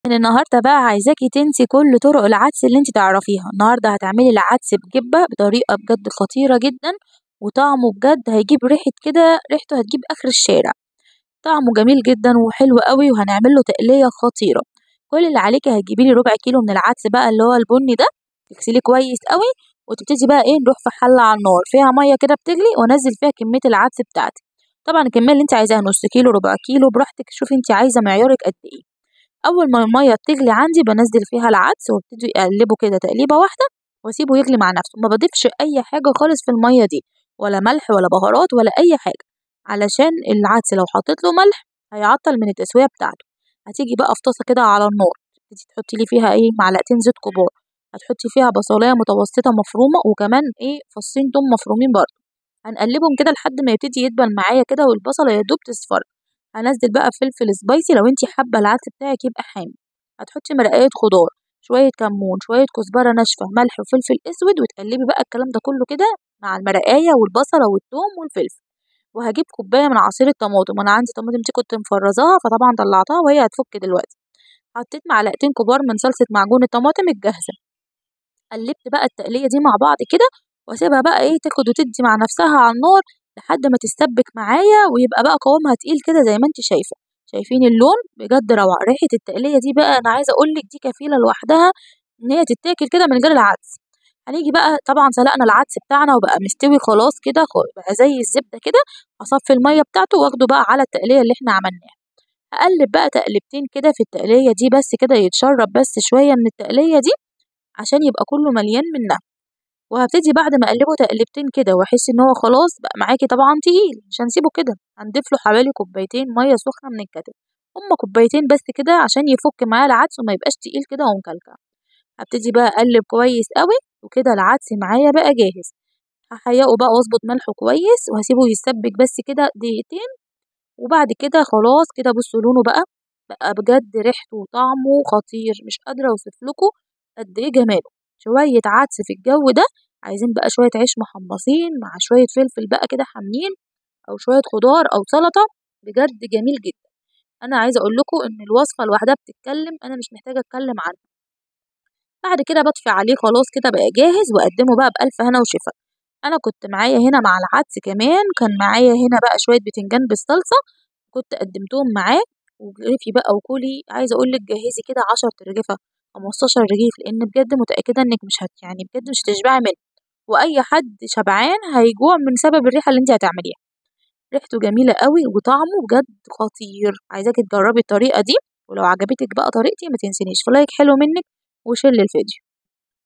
من النهارده بقى عايزاكي تنسي كل طرق العدس اللي انت تعرفيها النهارده هتعملي العدس بجبة بطريقة بجد خطيرة جدا وطعمه بجد هيجيب ريحة كده ريحته هتجيب آخر الشارع طعمه جميل جدا وحلو قوي وهنعمل له تقلية خطيرة كل اللي عليكي هتجيبي لي ربع كيلو من العدس بقى اللي هو البني ده تغسليه كويس قوي وتبتدي بقى ايه نروح في حلة على النار فيها مية كده بتغلي وانزل فيها كمية العدس بتاعتي طبعا الكمية اللي انت عايزاها نص كيلو ربع كيلو براحتك شوفي انت عايزة معيارك قد ايه اول ما الميه بتغلي عندي بنزل فيها العدس وابتدي اقلبه كده تقليبه واحده واسيبه يغلي مع نفسه ما بضيفش اي حاجه خالص في الميه دي ولا ملح ولا بهارات ولا اي حاجه علشان العدس لو حطيت له ملح هيعطل من التسويه بتاعته هتيجي بقى في طاسه كده على النار تبتدي تحطي لي فيها ايه معلقتين زيت كبار هتحطي فيها بصلايه متوسطه مفرومه وكمان ايه فصين توم مفرومين برضه هنقلبهم كده لحد ما يبتدي يدبل معايا كده والبصله يا دوب تصفر هنزل بقى فلفل سبايسي لو انتي حابه العدس بتاعك يبقى حامي هتحطي مرقايه خضار شويه كمون شويه كزبره ناشفه ملح وفلفل اسود وتقلبي بقى الكلام ده كله كده مع المرقايه والبصله والثوم والفلفل وهجيب كوبايه من عصير الطماطم انا عندي طماطم دي كنت مفرزاها فطبعا طلعتها وهي هتفك دلوقتي حطيت معلقتين كبار من صلصه معجون الطماطم الجاهزه قلبت بقى التقليه دي مع بعض كده واسيبها بقى ايه تاخد وتدي مع نفسها على النار لحد ما تستبك معايا ويبقى بقى قوامها تقيل كده زي ما انت شايفه شايفين اللون بجد روعه ريحه التقليه دي بقى انا عايزه اقول لك دي كفيله لوحدها ان هي تتاكل كده من غير العدس هنيجي بقى طبعا سلقنا العدس بتاعنا وبقى مستوي خلاص كده بقى زي الزبده كده هصفي الميه بتاعته واخده بقى على التقليه اللي احنا عملناها هقلب بقى تقلبتين كده في التقليه دي بس كده يتشرب بس شويه من التقليه دي عشان يبقى كله مليان منها وهبتدي بعد ما اقلبه تقلبتين كده واحس ان هو خلاص بقى معاكي طبعا تقيل مش هنسيبه كده هنضيف له حوالي كوبايتين ميه سخنه من الكتل هما كوبايتين بس كده عشان يفك معاه العدس وما يبقاش تقيل كده ومكلكع هبتدي بقى اقلب كويس قوي وكده العدس معايا بقى جاهز هحيقه بقى واظبط ملحه كويس وهسيبه يتسبك بس كده دقيقتين وبعد كده خلاص كده بصوا لونه بقى بقى بجد ريحته وطعمه خطير مش قادره اوصف لكم قد ايه جماله شويه عدس في الجو ده عايزين بقى شويه عيش محمصين مع شويه فلفل بقى كده حامين او شويه خضار او سلطه بجد جميل جدا انا عايزه اقول لكم ان الوصفه لوحدها بتتكلم انا مش محتاجه اتكلم عنها بعد كده بطفي عليه خلاص كده بقى جاهز واقدمه بقى بالف هنا وشفا انا كنت معايا هنا مع العدس كمان كان معايا هنا بقى شويه بتنجان بالصلصه كنت قدمتهم معاه وجرفي بقى وكلي عايزه اقول لك جهزي كده 10 رغيفه 15 رغيف لان بجد متاكده انك مش هت يعني بجد مش هتشبعي منه واي حد شبعان هيجوع من سبب الريحه اللي انت هتعمليها ريحته جميله قوي وطعمه بجد خطير عايزاكي تجربي الطريقه دي ولو عجبتك بقى طريقتي ما تنسينيش في لايك حلو منك وشير للفيديو